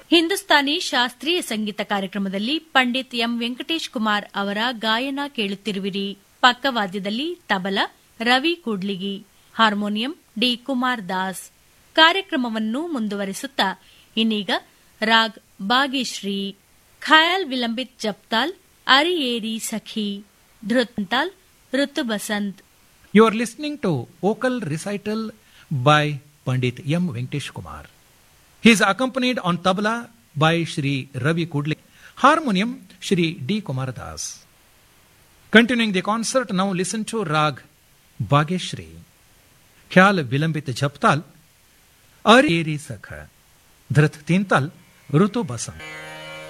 ಹಿಂದೂಸ್ತಾನಿ ಶಾಸ್ತ್ರೀಯ ಸಂಗೀತ ಕಾರ್ಯಕ್ರಮದಲ್ಲಿ ಪಂಡಿತ್ ಎಂ ವೆಂಕಟೇಶ್ ಕುಮಾರ್ ಅವರ ಗಾಯನ ಕೇಳುತ್ತಿರುವಿರಿ ಪಕ್ಕವಾದ್ಯದಲ್ಲಿ ತಬಲ ರವಿ ಕೂಡ್ಲಿಗಿ ಹಾರ್ಮೋನಿಯಂ ಡಿ ಕುಮಾರ್ ದಾಸ್ ಕಾರ್ಯಕ್ರಮವನ್ನು ಮುಂದುವರಿಸುತ್ತಾ ಇನ್ನೀಗ ರಾಗ್ ಬಾಗೇಶ್ರೀ ಖಯಾಲ್ ವಿಲಂಬಿತ್ ಜಪ್ತಾಲ್ ಅರಿಯೇರಿ ಸಖಿ ಧೃತ್ತಾಲ್ ಋತು Basant You are listening to vocal recital by Pandit M. Venkatesh Kumar. He is accompanied on tabla by Shri Ravi Kudli, harmonium Shri D. Kumar Das. Continuing the concert, now listen to Rag Bageshri, Khyal Vilambit Jhaptal, Ari Sakha, Dhrit Tintal, Rutu Basant.